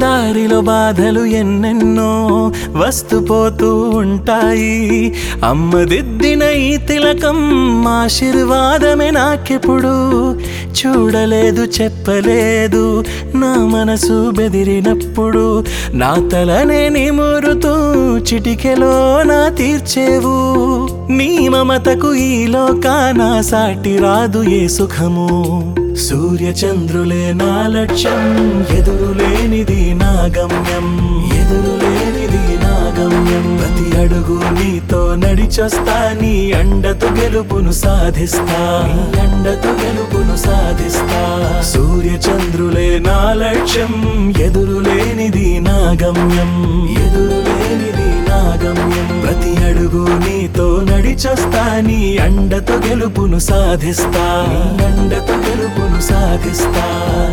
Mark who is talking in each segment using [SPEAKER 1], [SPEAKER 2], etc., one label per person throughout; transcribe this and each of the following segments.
[SPEAKER 1] దారిలో బాధలు ఎన్నెన్నో వస్తూ పోతూ ఉంటాయి అమ్మ దిద్దిన ఈ తిలకం ఆశీర్వాదమే నాకెప్పుడు చూడలేదు చెప్పలేదు నా మనసు బెదిరినప్పుడు నా తలనే నిమురుతూ చిటికెలో నా తీర్చేవు నీ మమతకు ఈ లోకాన సాటి రాదు ఏ సుఖము సూర్య చంద్రులే నా లక్ష్యం ఎదురులేనిది నా గమ్యం ఎదురులేనిది నా గమ్యం ప్రతి అడుగు నీతో నడిచొస్తా నీ అండతో గెలుపును సాధిస్తా నీ అండతో గెలుపును సాధిస్తా సూర్య చంద్రులే నా లక్ష్యం ఎదురులేనిది నా గమ్యం ఎదురులేనిది నా గమ్యం ప్రతి అడుగు నీతో నడిచొస్తా నీ అండతో గెలుపును సాధిస్తా నీ అండతో గెలుపును సాధిస్తా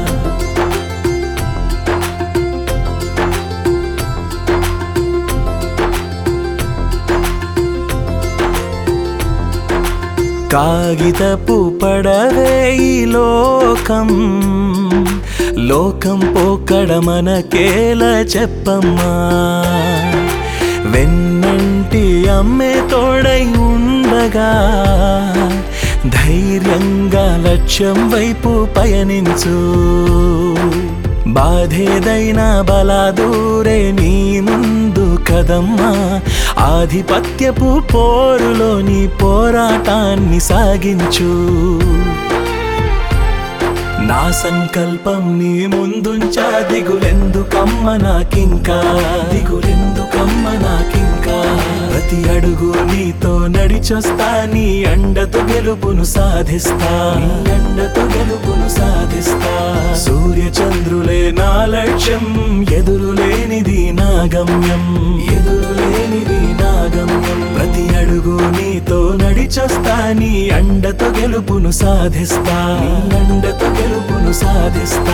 [SPEAKER 1] కాగితపు పడవే ఈ లోకం లోకం పోకడ మనకేల చెప్పమ్మా వెన్నంటి అమ్మే తోడై ఉండగా ధైర్యంగా లక్ష్యం వైపు పయనించు బాధేదైనా బలాదూరే నీ ముందు కదమ్మా ఆధిపత్యపు పోరులోని పోరాటాన్ని సాగించు నా సంకల్పం నీ ముందుంచా దిగులెందుకమ్మ నాకింకా దిగులెందుకమ్మ నాకింకా ప్రతి అడుగు నీతో నడిచొస్తా నీ అండతో గెలుపును సాధిస్తా నీ అండతో గెలుపును సాధిస్తా సూర్య చంద్రులే నా లక్ష్యం ఎదురులేనిది నా గమ్యం ఎదురులేనిది నా గమ్యం ప్రతి అడుగు నీతో నడిచొస్తా నీ అండతో గెలుపును సాధిస్తా నీ అండతో గెలుపును సాధిస్తా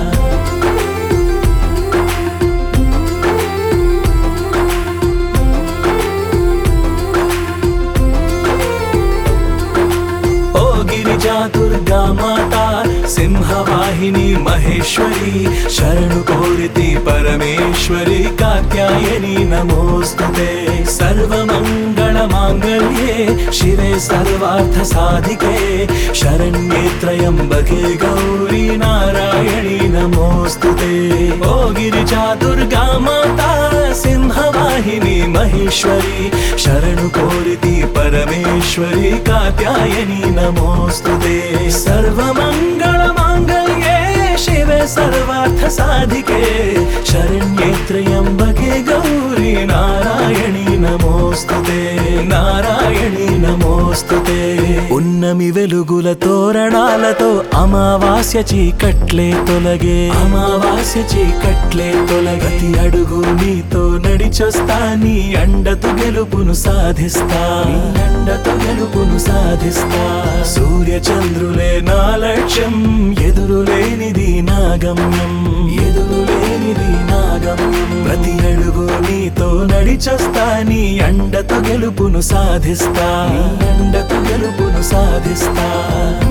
[SPEAKER 1] ఓ గిరిజా దుర్గా మాత సింహవాహిని మహేశ్వరి శరణు కోరితి పరమేశ్వరి కాత్యాయని నమోస్తుతే సర్వమంగళ మాంగళ్యే శివే సర్వార్థ సాధికే శరణ్యే త్రయంబకే గౌరీ నారాయణి నమోస్తుతే ఓ గిరిజా దుర్గా మాత సింహవాహిని మహేశ్వరి శరణు కోరితి పరమేశ్వరి కాత్యాయని నమోస్తుతే సర్వమంగళ మాంగళ్యే శివే సర్వార్థ సాధికే శరణ్యే త్రయంబకే గౌరీ నారాయణి నమోస్తుతే నారాయణి నమోస్తుతే ఉన్నమి వెలుగుల తోరణాలతో అమావాస్య చీకట్లే తొలగే అమావాస్య చీకట్లే తొలగతి అడుగు నీతో నడిచొస్తా నీ అండతో గెలుపును సాధిస్తా నీ అండతో గెలుపును సాధిస్తా సూర్య చంద్రులే నా లక్ష్యం ఎదురులేనిది నా గమ్యం ఎదురులేనిది నా గమ్యం ప్రతి అడుగు నీతో నడిచొస్తా నీ అండతో గెలుపును సాధిస్తా నీ అండతో గెలుపును సాధిస్తా